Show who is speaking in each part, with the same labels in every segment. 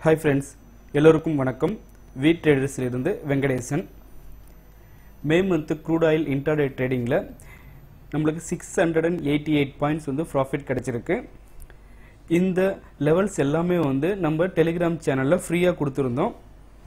Speaker 1: hi friends எல்லோருக்கும் வணக்கம் V ட்ரேடர்ஸிலிருந்து Venkatesan May month crude oil intraday ட்ரேடிங்கில் நம்மளுக்கு six hundred and eighty eight points வந்து ப்ராஃபிட் கிடச்சிருக்கு இந்த லெவல்ஸ் எல்லாமே வந்து நம்ம டெலிகிராம் சேனலில் ஃப்ரீயாக கொடுத்துருந்தோம்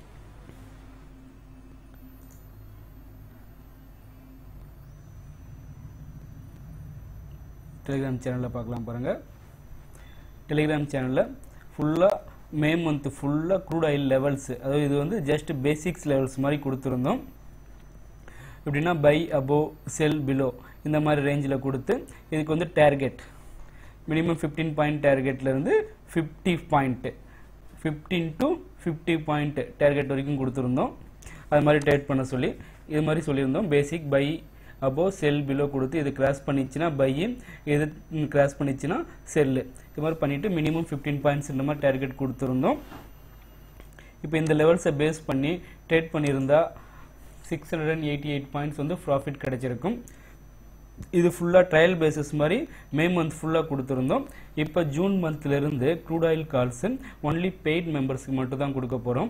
Speaker 1: டெலிகிராம் சேனலில் பார்க்கலாம் பாருங்கள் டெலிகிராம் சேனலில் ஃபுல்லாக மே மந்த் ஃபுல்லாக க்ரூட் ஆயில் லெவல்ஸ் அதாவது இது வந்து ஜஸ்ட் பேசிக்ஸ் லெவல்ஸ் மாதிரி கொடுத்துருந்தோம் எப்படின்னா பை அபோவ் செல் பிலோ இந்த மாதிரி ரேஞ்சில் கொடுத்து இதுக்கு வந்து டார்கெட் மினிமம் ஃபிஃப்டீன் பாயிண்ட் டார்கெட்லேருந்து fifty point fifteen to fifty point target வரைக்கும் கொடுத்துருந்தோம் அது மாதிரி ட்ரேட் பண்ண சொல்லி இது மாதிரி சொல்லியிருந்தோம் basic buy above sell below கொடுத்து இது கிராஸ் பண்ணிச்சுன்னா பை இது கிராஸ் பண்ணிச்சுன்னா செல்லு இது மாதிரி பண்ணிவிட்டு மினிமம் ஃபிஃப்டீன் பாயிண்ட்ஸ் இந்த மாதிரி டார்கெட் கொடுத்துருந்தோம் இப்போ இந்த லெவல்ஸை பேஸ் பண்ணி ட்ரேட் பண்ணியிருந்தா six hundred and eighty eight points வந்து ப்ராஃபிட் கிடைச்சிருக்கும் இது ஃபுல்லாக ட்ரையல் பேசிஸ் மாதிரி மே மந்த் ஃபுல்லாக கொடுத்துருந்தோம் இப்போ ஜூன் மந்த்லேருந்து crude oil calls only paid மெம்பர்ஸ்க்கு மட்டும் தான் கொடுக்க போகிறோம்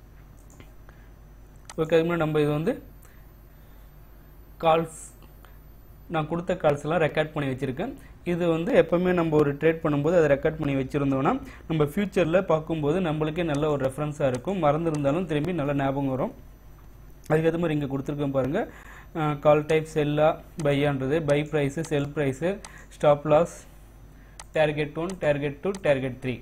Speaker 1: ஓகே அதுக்கு முன்னாடி நம்ம இது வந்து கால்ஸ் நான் கொடுத்த கால்ஸ் எல்லாம் ரெக்கார்ட் பண்ணி வச்சுருக்கேன் இது வந்து எப்போவுமே நம்ம ஒரு ட்ரேட் பண்ணும்போது அதை ரெக்கார்ட் பண்ணி வச்சுருந்தோம்னா நம்ம ஃப்யூச்சரில் பார்க்கும்போது நம்மளுக்கே நல்ல ஒரு ரெஃபரன்ஸாக இருக்கும் மறந்துருந்தாலும் திரும்பி நல்ல ஞாபகம் வரும் அதுக்கேற்ற மாதிரி இங்கே கொடுத்துருக்கேன் பாருங்கள் கால் டைப் செல்லா பையான்றது buy price sell price stop loss target one target two target three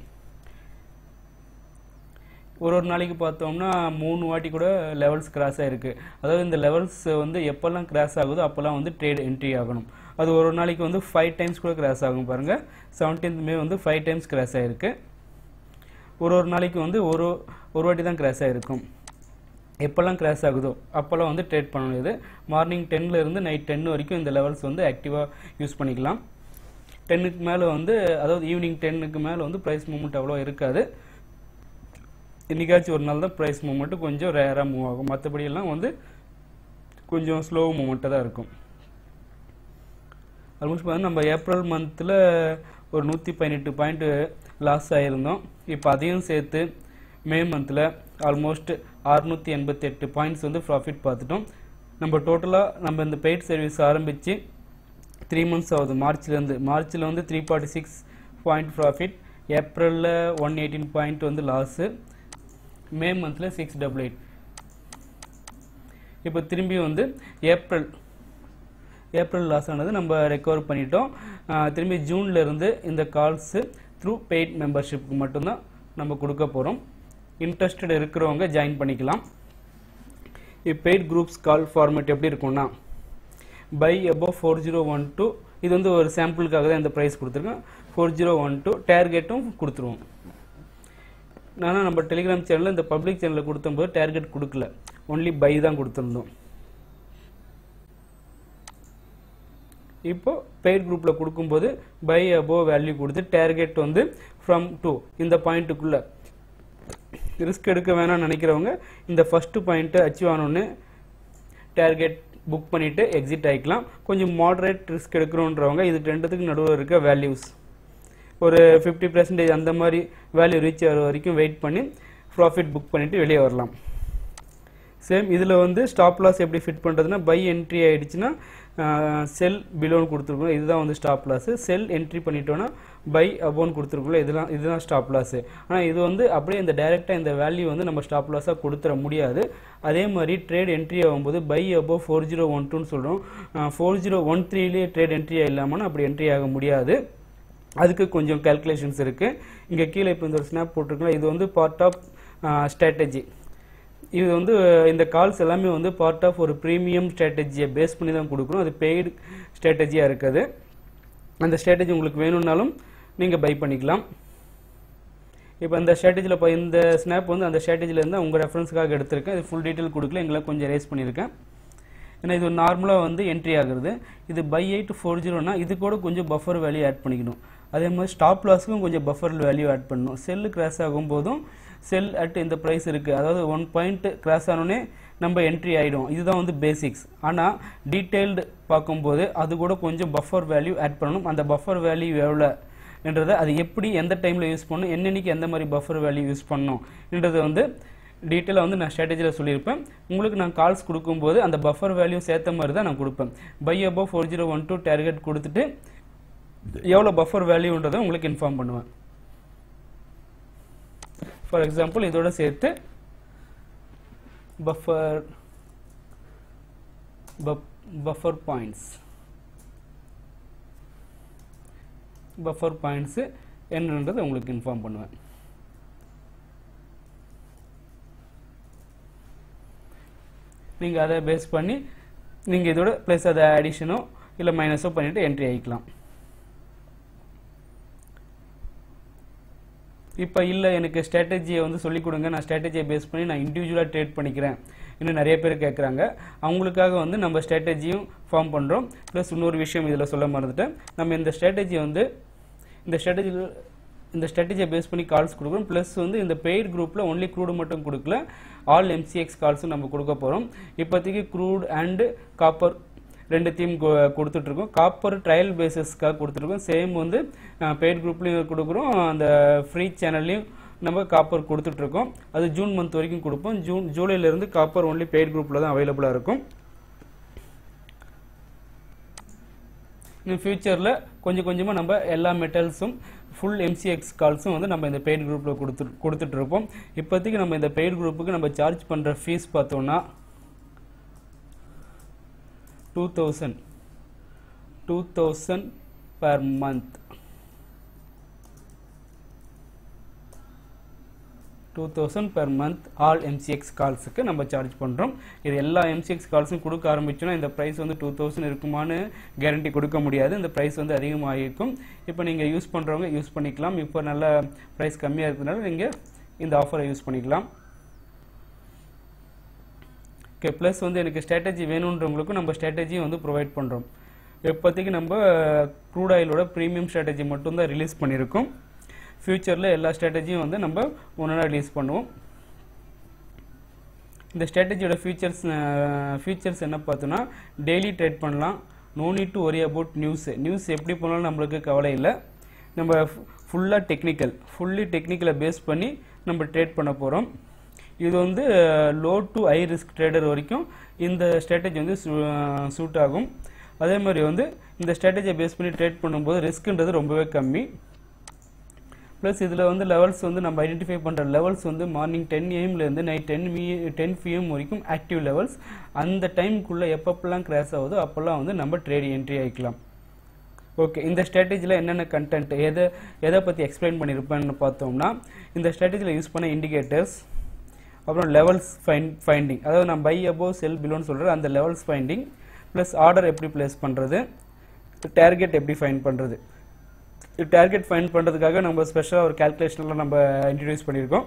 Speaker 1: ஒரு ஒரு நாளைக்கு பார்த்தோம்னா மூணு வாட்டி கூட லெவல்ஸ் கிராஸ் ஆகிருக்கு அதாவது இந்த லெவல்ஸ் வந்து எப்போல்லாம் கிராஸ் ஆகுதோ அப்போல்லாம் வந்து ட்ரேட் என்ட்ரி ஆகணும் அது ஒரு ஒரு நாளைக்கு வந்து ஃபைவ் டைம்ஸ் கூட கிராஸ் ஆகும் பாருங்கள் செவன்டீன்த் மே வந்து ஃபைவ் டைம்ஸ் கிராஸ் ஆகிருக்கு ஒரு ஒரு நாளைக்கு வந்து ஒரு ஒரு வாட்டி தான் கிராஸ் ஆகிருக்கும் எப்போல்லாம் கிராஸ் ஆகுதோ அப்போல்லாம் வந்து ட்ரேட் பண்ணணும் இது மார்னிங் டென்னில் இருந்து நைட் டென் வரைக்கும் இந்த லெவல்ஸ் வந்து ஆக்டிவாக யூஸ் பண்ணிக்கலாம் டென்னுக்கு மேலே வந்து அதாவது ஈவினிங் டென்னுக்கு மேலே வந்து ப்ரைஸ் மூவ்மெண்ட் அவ்வளோ இருக்காது இன்றைக்காச்சும் ஒரு நாள் தான் ப்ரைஸ் மூவ்மெண்ட்டு கொஞ்சம் ரேராக மூவ் ஆகும் மற்றபடியெல்லாம் வந்து கொஞ்சம் ஸ்லோ மூவ்மெண்ட்டாக தான் இருக்கும் ஆல்மோஸ்ட் பார்த்தீங்கன்னா நம்ம ஏப்ரல் மந்தில் ஒரு நூற்றி பதினெட்டு பாயிண்ட்டு லாஸ் ஆகிருந்தோம் இப்போ அதையும் சேர்த்து மே மந்தில் ஆல்மோஸ்ட் அறுநூற்றி எண்பத்தெட்டு பாயிண்ட்ஸ் வந்து ப்ராஃபிட் பார்த்துட்டோம் நம்ம டோட்டலாக நம்ம இந்த பெய்ட் சர்வீஸ் ஆரம்பித்து த்ரீ மந்த்ஸ் ஆகுது மார்ச்லேருந்து மார்ச்சில் வந்து three forty six point profit ஏப்ரலில் ஒன் எயிட்டீன் பாயிண்ட் வந்து லாஸு மே மந்தில் சிக்ஸ் டபுள் எயிட் இப்போ திரும்பி வந்து ஏப்ரல் ஏப்ரல் லாஸ் ஆனது நம்ம ரெக்கவர் பண்ணிட்டோம் திரும்பி ஜூனில் இருந்து இந்த கால்ஸு த்ரூ பெய்ட் மெம்பர்ஷிப்புக்கு மட்டும்தான் நம்ம கொடுக்க போகிறோம் இன்ட்ரெஸ்டட் இருக்கிறவங்க ஜாயின் பண்ணிக்கலாம் இப்போ பெய்ட் குரூப்ஸ் கால் ஃபார்மேட் எப்படி இருக்கும்னா buy above four zero one two இது வந்து ஒரு சாம்பிளுக்காக தான் இந்த ப்ரைஸ் கொடுத்துருக்கேன் ஃபோர் ஜீரோ ஒன் டூ டேர்கெட்டும் கொடுத்துருவோம் ஆனால் நம்ம டெலிகிராம் சேனலில் இந்த பப்ளிக் சேனலில் கொடுத்தம்போது டேர்கெட் கொடுக்கல ஒன்லி பை தான் கொடுத்துருந்தோம் இப்போ பெய்ட் குரூப்பில் கொடுக்கும்போது பை அபோவ் வேல்யூ கொடுத்து டேர்கெட் வந்து ஃப்ரம் டூ இந்த பாயிண்ட்டுக்குள்ளே ரிஸ்க் எடுக்க வேணாம்னு நினைக்கிறவங்க இந்த ஃபஸ்ட்டு பாயிண்ட்டை அச்சீவ் ஆனோடனே டேர்கெட் புக் பண்ணிவிட்டு எக்ஸிட் ஆகிக்கலாம் கொஞ்சம் மாடரேட் ரிஸ்க் எடுக்கிறோன்றவங்க இது ரெண்டுத்துக்கு நடுவில் இருக்க வேல்யூஸ் ஒரு ஃபிஃப்டி பர்சன்டேஜ் அந்த மாதிரி வேல்யூ ரீச் ஆகிற வரைக்கும் வெயிட் பண்ணி ப்ராஃபிட் புக் பண்ணிவிட்டு வெளியே வரலாம் சேம் இதில் வந்து ஸ்டாப் லாஸ் எப்படி ஃபிட் பண்ணுறதுனா பை என்ட்ரி ஆகிடுச்சுன்னா செல் பிலோன்னு கொடுத்துருக்கோம் இதுதான் வந்து ஸ்டாப் லாஸு செல் என்ட்ரி பண்ணிட்டோன்னா பை அபோன் கொடுத்துருக்கோம் இதெல்லாம் இதுதான் ஸ்டாப் லாஸு ஆனால் இது வந்து அப்படியே இந்த டைரெக்டாக இந்த வேல்யூ வந்து நம்ம ஸ்டாப் லாஸாக கொடுத்துட முடியாது அதே மாதிரி ட்ரேட் என்ட்ரி ஆகும்போது buy above four zero one டூன்னு சொல்கிறோம் ஃபோர் ஜீரோ ஒன் த்ரீலேயே ட்ரேட் என்ட்ரி இல்லாமல் அப்படி என்ட்ரி ஆக முடியாது அதுக்கு கொஞ்சம் கேல்குலேஷன்ஸ் இருக்குது இங்கே கீழே இப்போ இந்த ஒரு ஸ்னாப் போட்டிருக்கலாம் இது வந்து பார்ட் ஆஃப் ஸ்ட்ராட்டஜி இது வந்து இந்த கால்ஸ் எல்லாமே வந்து பார்ட் ஆஃப் ஒரு ப்ரீமியம் ஸ்ட்ராட்டஜியை பேஸ் பண்ணி தான் கொடுக்குறோம் அது பெய்டு ஸ்ட்ராட்டஜியாக இருக்குது அந்த ஸ்ட்ராட்டஜி உங்களுக்கு வேணும்னாலும் நீங்கள் பை பண்ணிக்கலாம் இப்போ அந்த ஸ்ட்ராட்டஜியில் இப்போ இந்த ஸ்னாப் வந்து அந்த ஸ்ட்ராட்டஜியில் இருந்தால் உங்கள் ரெஃபரன்ஸுக்காக எடுத்திருக்கேன் இது ஃபுல் டீட்டெயில் கொடுக்கல எங்களை கொஞ்சம் ரேஸ் பண்ணியிருக்கேன் ஏன்னா இது நார்மலாக வந்து என்ட்ரி ஆகுறது இது பை எயிட் ஃபோர் ஜீரோனா இது கூட கொஞ்சம் பஃபர் வேல்யூ ஆட் பண்ணிக்கணும் அதே மாதிரி ஸ்டாப் லாஸுக்கும் கொஞ்சம் பஃபர் வேல்யூ ஆட் பண்ணணும் செல்லு கிராஸ் ஆகும்போதும் செல் அட் இந்த ப்ரைஸ் இருக்குது அதாவது ஒன் பாயிண்ட் கிராஸ் ஆனோடனே நம்ம என்ட்ரி ஆகிடும் இதுதான் வந்து பேசிக்ஸ் ஆனால் டீட்டெயில்டு பார்க்கும்போது அது கூட கொஞ்சம் பஃபர் வேல்யூ ஆட் பண்ணணும் அந்த பஃபர் வேல்யூ எவ்வளோ என்றதை அது எப்படி எந்த டைமில் யூஸ் பண்ணணும் என்னன்னைக்கு எந்த மாதிரி பஃபர் வேல்யூ யூஸ் பண்ணணும் என்றதை வந்து டீட்டெயிலாக வந்து நான் ஸ்ட்ராட்டஜியில் சொல்லியிருப்பேன் உங்களுக்கு நான் கால்ஸ் கொடுக்கும்போது அந்த பஃபர் வேல்யூ சேர்த்த மாதிரி தான் நான் கொடுப்பேன் buy above four zero one two target கொடுத்துட்டு எவ்வளோ பஃபர் வேல்யூன்றதை உங்களுக்கு இன்ஃபார்ம் பண்ணுவேன் ஃபார் எக்ஸாம்பிள் இதோட சேர்த்து buffer buffer points buffer points என்னன்றதை உங்களுக்கு இன்ஃபார்ம் பண்ணுவேன் நீங்கள் அதை பேஸ் பண்ணி நீங்கள் இதோட ப்ளஸ் அதை அடிஷனோ இல்லை மைனஸோ பண்ணிவிட்டு என்ட்ரி ஆகிக்கலாம் இப்போ இல்லை எனக்கு ஸ்ட்ராட்டஜியை வந்து சொல்லிக் கொடுங்க நான் ஸ்ட்ராட்டஜியை பேஸ் பண்ணி நான் இண்டிவிஜுவலாக ட்ரேட் பண்ணிக்கிறேன் இன்னும் நிறைய பேர் கேட்குறாங்க அவங்களுக்காக வந்து நம்ம ஸ்ட்ராட்டஜியும் ஃபார்ம் பண்ணுறோம் ப்ளஸ் இன்னொரு விஷயம் இதில் சொல்ல மறந்துட்டேன் நம்ம இந்த ஸ்ட்ராட்டஜி வந்து இந்த ஸ்ட்ராட்டஜி இந்த ஸ்ட்ராட்டஜியை பேஸ் பண்ணி கால்ஸ் கொடுக்குறோம் ப்ளஸ் வந்து இந்த பெய்ட் குரூப்பில் ஒன்லி க்ரூடு மட்டும் கொடுக்கல ஆல் எம்சிஎக்ஸ் கால்ஸும் நம்ம கொடுக்க போகிறோம் இப்போதைக்கு க்ரூட் அண்டு காப்பர் ரெண்டுத்தையும் கொடுத்துட்ருக்கோம் காப்பர் ட்ரையல் பேசிஸ்க்காக கொடுத்துருக்கோம் சேம் வந்து பெய்ட் குரூப்லேயும் கொடுக்குறோம் அந்த ஃப்ரீ சேனல்லையும் நம்ம காப்பர் கொடுத்துட்ருக்கோம் அது ஜூன் மந்த் வரைக்கும் கொடுப்போம் ஜூன் ஜூலைலேருந்து காப்பர் ஒன்லி பெய்ட் குரூப்பில் தான் அவைலபிளாக இருக்கும் இன்னும் ஃப்யூச்சரில் கொஞ்சம் கொஞ்சமாக நம்ம எல்லா மெட்டல்ஸும் ஃபுல் எம்சிஎக்ஸ் கால்ஸும் வந்து நம்ம இந்த பெய்ட் குரூப்பில் கொடுத்து கொடுத்துட்ருப்போம் இப்போதைக்கு நம்ம இந்த பெய்ட் குரூப்புக்கு நம்ம சார்ஜ் பண்ணுற ஃபீஸ் பார்த்தோம்னா two thousand two thousand per month two thousand per month all MCX கால்ஸுக்கு நம்ம சார்ஜ் பண்ணுறோம் இது எல்லா எம்சிஎக்ஸ் கால்ஸும் கொடுக்க ஆரம்பிச்சோன்னா இந்த ப்ரைஸ் வந்து டூ தௌசண்ட் இருக்குமான்னு கேரண்டி கொடுக்க முடியாது இந்த ப்ரைஸ் வந்து அதிகமாக இருக்கும் இப்போ நீங்கள் யூஸ் பண்ணுறவங்க யூஸ் பண்ணிக்கலாம் இப்போ நல்ல ப்ரைஸ் கம்மியாக இருக்கிறதுனால நீங்கள் இந்த ஆஃபரை யூஸ் பண்ணிக்கலாம் ஓகே ப்ளஸ் வந்து எனக்கு ஸ்ட்ராட்டஜி வேணுன்றவங்களுக்கும் நம்ம ஸ்ட்ராட்டஜியும் வந்து ப்ரொவைட் பண்ணுறோம் இப்போதைக்கு நம்ம க்ரூட் ஆயிலோட ப்ரீமியம் ஸ்ட்ராட்டஜி மட்டும்தான் ரிலீஸ் பண்ணியிருக்கோம் ஃப்யூச்சரில் எல்லா ஸ்ட்ராட்டஜியும் வந்து நம்ம ஒன்றா ரிலீஸ் பண்ணுவோம் இந்த ஸ்ட்ராட்டஜியோட ஃபியூச்சர்ஸ் ஃபியூச்சர்ஸ் என்ன பார்த்தோன்னா டெய்லி ட்ரேட் பண்ணலாம் no need to worry about news news எப்படி பண்ணாலும் நம்மளுக்கு கவலை இல்லை நம்ம ஃபுல்லாக டெக்னிக்கல் ஃபுல்லி டெக்னிக்கலை பேஸ் பண்ணி நம்ம ட்ரேட் பண்ண போகிறோம் இது வந்து low to high risk trader வரைக்கும் இந்த ஸ்ட்ராட்டஜி வந்து சூட் ஆகும் அதே மாதிரி வந்து இந்த ஸ்ட்ராட்டஜியை பேஸ் பண்ணி ட்ரேட் பண்ணும்போது ரிஸ்க்குன்றது ரொம்பவே கம்மி ப்ளஸ் இதில் வந்து லெவல்ஸ் வந்து நம்ம ஐடென்டிஃபை பண்ணுற லெவல்ஸ் வந்து மார்னிங் டென் ஏஎம்லேருந்து நைட் டென் மீ டென் பிஎம் வரைக்கும் ஆக்டிவ் லெவல்ஸ் அந்த டைமுக்குள்ளே எப்பப்பெல்லாம் கிராஸ் ஆகுதோ அப்போல்லாம் வந்து நம்ம ட்ரேட் என்ட்ரி ஆகிக்கலாம் ஓகே இந்த ஸ்ட்ராட்டஜியில் என்னென்ன கண்டென்ட் எதை எதை பற்றி எக்ஸ்பிளைன் பண்ணியிருப்பேன்னு பார்த்தோம்னா இந்த ஸ்ட்ராட்டஜியில் யூஸ் பண்ண இண்டிகேட்டர்ஸ் அப்புறம் லெவல்ஸ் ஃபைன் ஃபைண்டிங் அதாவது நான் பை அபோவ் செல் பிலோன்னு சொல்கிற அந்த லெவல்ஸ் ஃபைண்டிங் ப்ளஸ் ஆர்டர் எப்படி ப்ளேஸ் பண்ணுறது டார்கெட் எப்படி ஃபைன் பண்ணுறது டார்கெட் ஃபைண்ட் பண்ணுறதுக்காக நம்ம ஸ்பெஷலாக ஒரு கேல்குலேஷனில் நம்ம இன்ட்ரடியூஸ் பண்ணியிருக்கோம்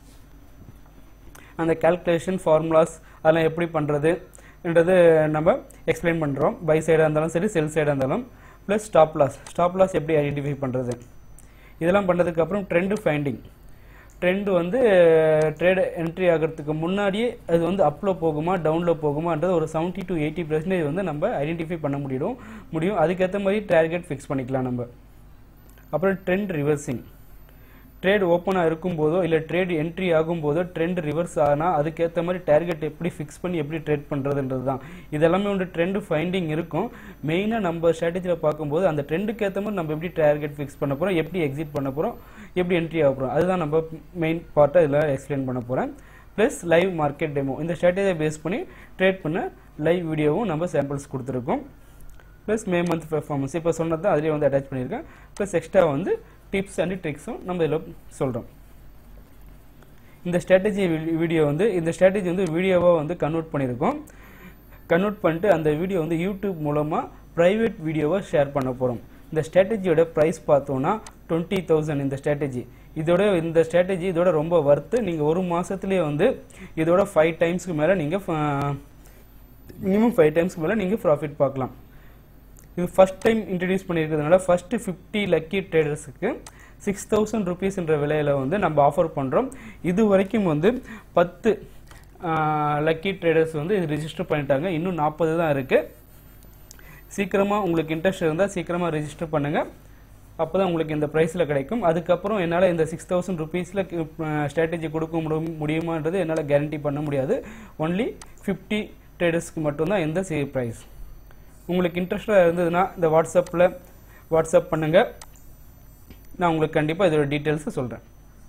Speaker 1: அந்த கேல்குலேஷன் ஃபார்முலாஸ் அதெல்லாம் எப்படி பண்ணுறதுன்றது நம்ம எக்ஸ்பிளைன் பண்ணுறோம் பை சைடாக இருந்தாலும் சரி செல் சைடாக இருந்தாலும் plus stop loss stop loss எப்படி ஐடென்டிஃபை பண்ணுறது இதெல்லாம் பண்ணதுக்கப்புறம் ட்ரெண்டு ஃபைண்டிங் ட்ரெண்ட் வந்து ட்ரேட் என்ட்ரி ஆகிறதுக்கு முன்னாடியே அது வந்து அப்பில் போகுமா டவுனில் போகுமான்றது ஒரு செவன்ட்டி டு எயிட்டி பர்சன்டேஜ் வந்து நம்ம ஐடென்டிஃபை பண்ண முடியும் முடியும் அதுக்கேற்ற மாதிரி டார்கெட் ஃபிக்ஸ் பண்ணிக்கலாம் நம்ம அப்புறம் ட்ரெண்ட் ரிவர்சிங் ட்ரேட் ஓப்பனாக இருக்கும்போதோ இல்லை ட்ரேட் என்ட்ரி ஆகும்போதோ ட்ரெண்ட் ரிவர்ஸ் ஆனால் அதுக்கேற்ற மாதிரி டார்கெட் எப்படி ஃபிக்ஸ் பண்ணி எப்படி ட்ரேட் பண்ணுறதுன்றது தான் இதெல்லாமே வந்து ட்ரெண்ட் ஃபைண்டிங் இருக்கும் மெயினாக நம்ம ஸ்ட்ராட்டஜியில் பார்க்கும்போது அந்த ட்ரெண்டுக்கு ஏற்ற மாதிரி நம்ம எப்படி டார்கெட் ஃபிக்ஸ் பண்ண போகிறோம் எப்படி எக்ஸிட் பண்ண போகிறோம் எப்படி என்ட்ரி ஆக போகிறோம் அதுதான் நம்ம மெயின் பார்ட்டாக இதில் எக்ஸ்பிளைன் பண்ண போகிறேன் ப்ளஸ் லைவ் மார்க்கெட் டெமோ இந்த ஸ்ட்ராட்டஜியை பேஸ் பண்ணி ட்ரேட் பண்ண லைவ் வீடியோவும் நம்ம சாம்பிள்ஸ் கொடுத்துருக்கோம் ப்ளஸ் மே மந்த் பெர்ஃபார்மன்ஸ் இப்போ சொன்னது தான் அதிலே வந்து அட்டாச் பண்ணியிருக்கேன் ப்ளஸ் எக்ஸ்ட்ரா வந்து டிப்ஸ் அண்ட் ட்ரிக்ஸும் நம்ம இதில் சொல்கிறோம் இந்த ஸ்ட்ராட்டஜி வீடியோ வந்து இந்த ஸ்ட்ராட்டஜி வந்து வீடியோவாக வந்து கன்வெர்ட் பண்ணியிருக்கோம் கன்வெர்ட் பண்ணிட்டு அந்த வீடியோ வந்து யூடியூப் மூலமாக ப்ரைவேட் வீடியோவாக ஷேர் பண்ண போகிறோம் இந்த ஸ்ட்ராட்டஜியோட ப்ரைஸ் பார்த்தோன்னா டுவெண்ட்டி தௌசண்ட் இந்த ஸ்ட்ராட்டஜி இதோட இந்த ஸ்ட்ராட்டஜி இதோட ரொம்ப ஒர்த்து நீங்கள் ஒரு மாதத்துலேயே வந்து இதோட ஃபைவ் டைம்ஸ்க்கு மேலே நீங்கள் மினிமம் ஃபைவ் டைம்ஸ்க்கு மேலே நீங்கள் ப்ராஃபிட் பார்க்கலாம் இது ஃபஸ்ட் டைம் இன்ட்ரடியூஸ் பண்ணியிருக்கிறதுனால ஃபஸ்ட்டு ஃபிஃப்டி லக்கி ட்ரேடர்ஸுக்கு சிக்ஸ் தௌசண்ட் ருபீஸ்ன்ற விலையில் வந்து நம்ம ஆஃபர் பண்ணுறோம் இது வரைக்கும் வந்து பத்து லக்கி ட்ரேடர்ஸ் வந்து இது ரிஜிஸ்டர் பண்ணிட்டாங்க இன்னும் நாற்பது தான் இருக்குது சீக்கிரமாக உங்களுக்கு இன்ட்ரெஸ்ட் இருந்தால் சீக்கிரமாக ரிஜிஸ்டர் பண்ணுங்கள் அப்போ தான் உங்களுக்கு இந்த ப்ரைஸில் கிடைக்கும் அதுக்கப்புறம் என்னால் இந்த சிக்ஸ் தௌசண்ட் ருபீஸில் ஸ்ட்ராட்டஜி கொடுக்க முடியும் முடியுமான்றது என்னால் கேரண்டி பண்ண முடியாது ஒன்லி ஃபிஃப்டி ட்ரேடர்ஸ்க்கு மட்டும்தான் இந்த சி ப்ரைஸ் உங்களுக்கு இன்ட்ரெஸ்டாக இருந்ததுன்னா இந்த வாட்ஸ்அப்பில் வாட்ஸ்அப் பண்ணுங்கள் நான் உங்களுக்கு கண்டிப்பாக இதோட டீட்டெயில்ஸை சொல்கிறேன்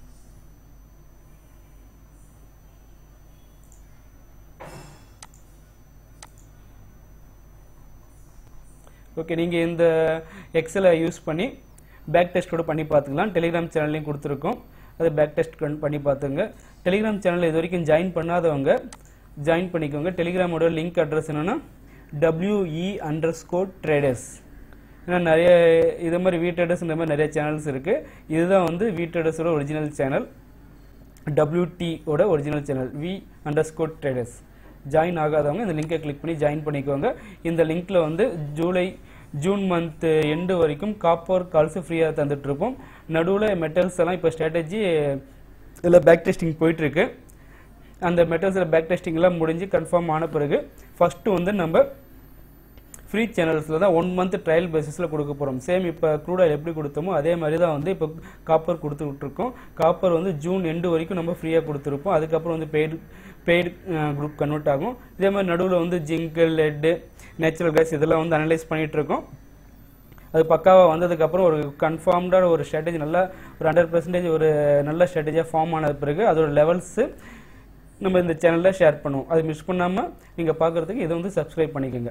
Speaker 1: ஓகே நீங்கள் இந்த எக்ஸலை யூஸ் பண்ணி பேக் டெஸ்ட்டோட பண்ணி பார்த்துக்கலாம் டெலிகிராம் சேனல்லையும் கொடுத்துருக்கோம் அது பேக் டெஸ்ட் பண்ணி பார்த்துங்க டெலிகிராம் சேனல் இது வரைக்கும் ஜாயின் பண்ணாதவங்க ஜாயின் பண்ணிக்கோங்க டெலிகிராமோட லிங்க் அட்ரஸ் என்னென்னா டபிள்யூஇ அண்டர் ஸ்கோர் ட்ரேடர்ஸ் ஏன்னா நிறைய இது மாதிரி வி ட்ரேடர்ஸ் இந்த மாதிரி நிறைய சேனல்ஸ் இருக்குது இதுதான் வந்து வி ட்ரேடர்ஸோட ஒரிஜினல் சேனல் WT ஓட original channel we underscore traders join ஆகாதவங்க இந்த லிங்கை கிளிக் பண்ணி ஜாயின் பண்ணிக்கோங்க இந்த லிங்க்ல வந்து ஜூலை ஜூன் மந்த் எண்டு வரைக்கும் காப்பர் கால்ஸ் ஃப்ரீயாக தந்துட்டு இருப்போம் நடுவில் மெட்டல்ஸ் எல்லாம் இப்போ ஸ்ட்ராட்டஜி இதில் பேக் டெஸ்டிங் போயிட்டு இருக்கு அந்த மெட்டல்ஸில் பேக் டெஸ்டிங்லாம் முடிஞ்சு கன்ஃபார்ம் ஆன பிறகு ஃபர்ஸ்ட் வந்து நம்ம ஃப்ரீ சேனல்ஸில் தான் ஒன் மந்த் ட்ரையல் பேசிஸில் கொடுக்க போகிறோம் சேம் இப்போ க்ரூட் ஆயில் எப்படி கொடுத்தோமோ அதே மாதிரி தான் வந்து இப்போ காப்பர் கொடுத்துட்ருக்கோம் காப்பர் வந்து ஜூன் எண்டு வரைக்கும் நம்ம ஃப்ரீயாக கொடுத்துருப்போம் அதுக்கப்புறம் வந்து பெய்டு பெய்டு குரூப் கன்வெர்ட் ஆகும் இதே மாதிரி நடுவில் வந்து ஜிங்க் லெட்டு நேச்சுரல் கேஸ் இதெல்லாம் வந்து அனலைஸ் பண்ணிட்டு இருக்கோம் அது பக்காவாக வந்ததுக்கப்புறம் ஒரு கன்ஃபார்ம்டான ஒரு ஸ்ட்ராட்டஜி நல்லா ஒரு ஹண்ட்ரட் பர்சன்டேஜ் ஒரு நல்ல ஸ்ட்ராட்டஜியாக ஃபார்ம் ஆனது பிறகு அதோட லெவல்ஸு நம்ம இந்த சேனலில் ஷேர் பண்ணுவோம் அது மிஸ் பண்ணாமல் நீங்கள் பார்க்குறதுக்கு இதை வந்து சப்ஸ்கிரைப் பண்ணிக்கோங்க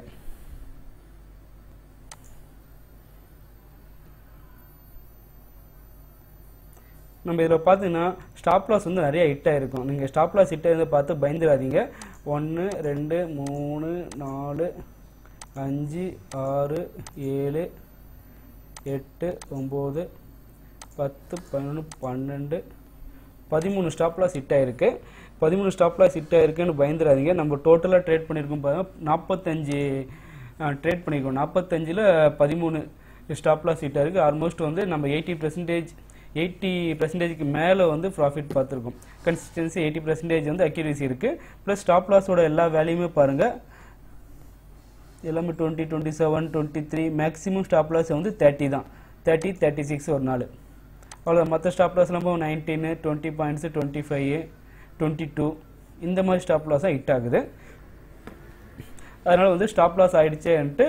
Speaker 1: நம்ம இதில் பார்த்தீங்கன்னா ஸ்டாப் லாஸ் வந்து நிறைய ஹிட் ஆகிருக்கும் நீங்கள் ஸ்டாப் லாஸ் ஹிட் ஆகிறத பார்த்து பயந்துடாதீங்க ஒன்று ரெண்டு மூணு நாலு அஞ்சு ஆறு ஏழு எட்டு ஒம்பது பத்து பதினொன்று பன்னெண்டு பதிமூணு ஸ்டாப் லாஸ் ஹிட் ஆயிருக்கு பதிமூணு ஸ்டாப் லாஸ் ஹிட் ஆயிருக்குன்னு பயந்துடாதீங்க நம்ம டோட்டலாக ட்ரேட் பண்ணியிருக்கோம் பாருங்க நாற்பத்தஞ்சு ட்ரேட் பண்ணியிருக்கோம் நாற்பத்தஞ்சில் பதிமூணு ஸ்டாப் லாஸ் ஹிட் ஆயிருக்கு ஆல்மோஸ்ட் வந்து நம்ம எயிட்டி பர்சன்டேஜ் எயிட்டி பர்சன்டேஜ்க்கு மேலே வந்து ப்ராஃபிட் பார்த்துருக்கோம் கன்சிஸ்டன்சி எயிட்டி பர்சன்டேஜ் வந்து அக்யூரேசி இருக்குது ப்ளஸ் ஸ்டாப் லாஸோட எல்லா வேல்யூமே பாருங்கள் எல்லாமே twenty twenty seven twenty three maximum stop loss வந்து தேர்ட்டி தான் தேர்ட்டி தேர்ட்டி சிக்ஸ் ஒரு நாள் அவ்வளோ மற்ற ஸ்டாப் லாஸ் நம்ம nineteen twenty points twenty five twenty two இந்த மாதிரி ஸ்டாப் லாஸாக ஹிட் ஆகுது அதனால் வந்து ஸ்டாப் லாஸ் ஆகிடுச்சேன்ட்டு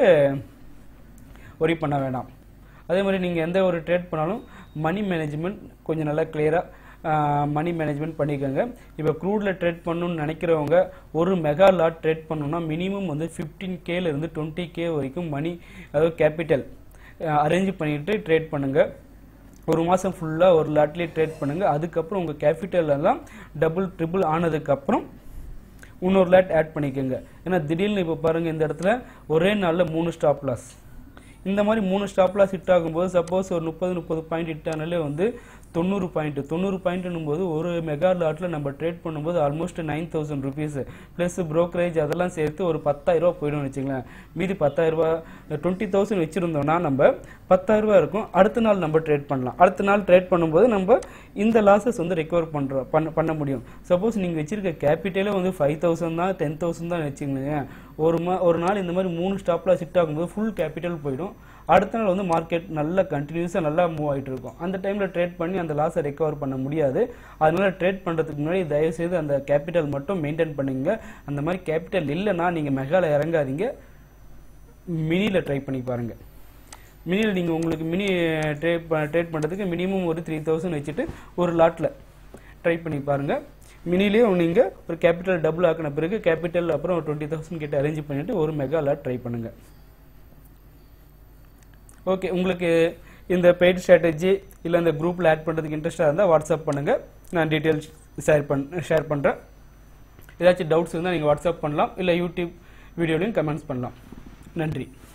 Speaker 1: ஒரி பண்ண வேண்டாம் அதே மாதிரி நீங்கள் எந்த ஒரு ட்ரேட் பண்ணாலும் மணி மேனேஜ்மெண்ட் கொஞ்சம் நல்லா கிளியராக மணி மேனேஜ்மெண்ட் பண்ணிக்கோங்க இப்போ க்ரூடில் ட்ரேட் பண்ணணும்னு நினைக்கிறவங்க ஒரு மெகா லாட் ட்ரேட் பண்ணணும்னா மினிமம் வந்து ஃபிஃப்டீன் கேலேருந்து டுவெண்ட்டி கே வரைக்கும் மணி அதாவது கேபிட்டல் அரேஞ்ச் பண்ணிட்டு ட்ரேட் பண்ணுங்கள் ஒரு மாதம் ஃபுல்லாக ஒரு லாட்லேயே ட்ரேட் பண்ணுங்கள் அதுக்கப்புறம் உங்கள் கேபிட்டல் எல்லாம் டபுள் ட்ரிபிள் ஆனதுக்கப்புறம் இன்னொரு லேட் ஆட் பண்ணிக்கோங்க ஏன்னா திடீர்னு இப்போ பாருங்கள் இந்த இடத்துல ஒரே நாளில் மூணு ஸ்டாப் லாஸ் இந்த மாதிரி மூணு ஸ்டாப் லாஸ் ஹிட் ஆகும்போது சப்போஸ் ஒரு முப்பது முப்பது பாயிண்ட் ஹிட் ஆனாலே வந்து தொண்ணூறு பாயிண்ட் தொண்ணூறு பாயிண்ட்னும் போது ஒரு மெகா லாட்டில் நம்ம ட்ரேட் பண்ணும்போது almost nine thousand rupees plus brokerage அதெல்லாம் சேர்த்து ஒரு பத்தாயிரரூபா போயிடும் வச்சுங்களேன் மீதி பத்தாயிரரூபா டுவெண்ட்டி தௌசண்ட் வச்சுருந்தோம்னா நம்ம பத்தாயிரரூபா இருக்கும் அடுத்த நாள் நம்ம ட்ரேட் பண்ணலாம் அடுத்த நாள் ட்ரேட் பண்ணும்போது நம்ம இந்த லாஸஸ் வந்து ரெக்கவர் பண்ணுறோம் பண்ண பண்ண முடியும் சப்போஸ் நீங்கள் வச்சிருக்க கேபிட்டலே வந்து ஃபைவ் தௌசண்ட் தான் டென் தௌசண்ட் தான் வச்சுங்களேன் ஒரு மா ஒரு நாள் இந்த மாதிரி மூணு ஸ்டாப்பில் ஷிஃப்ட் ஆகும்போது ஃபுல் கேபிட்டல் போயிடும் அடுத்த நாள் வந்து மார்க்கெட் நல்லா கண்டினியூஸாக நல்லா மூவ் ஆகிட்டு இருக்கும் அந்த டைமில் ட்ரேட் பண்ணி அந்த லாஸை ரெக்கவர் பண்ண முடியாது அதனால ட்ரேட் பண்ணுறதுக்கு முன்னாடி தயவுசெய்து அந்த கேபிட்டல் மட்டும் மெயின்டைன் பண்ணுங்க அந்த மாதிரி கேபிட்டல் இல்லைன்னா நீங்கள் மெகால இறங்காதீங்க மினியில் ட்ரை பண்ணி பாருங்க மினியில் நீங்கள் உங்களுக்கு மினி ட்ரேட் ட்ரேட் பண்ணுறதுக்கு மினிமம் ஒரு த்ரீ தௌசண்ட் வச்சுட்டு ஒரு லாட்டில் ட்ரை பண்ணி பாருங்கள் மினிலேயே நீங்கள் ஒரு கேபிட்டல் டபுள் ஆக்கின பிறகு கேபிட்டல் அப்புறம் டுவெண்ட்டி தௌசண்ட் கிட்ட அரேஞ்ச் பண்ணிவிட்டு ஒரு மெகா லாட் ட்ரை பண்ணுங்கள் ஓகே உங்களுக்கு இந்த பெய்ட் ஸ்ட்ராட்டஜி இல்லை இந்த குரூப்பில் ஆட் பண்ணுறதுக்கு இன்ட்ரெஸ்ட்டாக இருந்தால் வாட்ஸ்அப் பண்ணுங்கள் நான் டீட்டெயில்ஸ் ஷேர் பண் ஷேர் பண்ணுறேன் ஏதாச்சும் டவுட்ஸ் இருந்தால் நீங்கள் வாட்ஸ்அப் பண்ணலாம் இல்லை யூடியூப் வீடியோலையும் கமெண்ட்ஸ் பண்ணலாம் நன்றி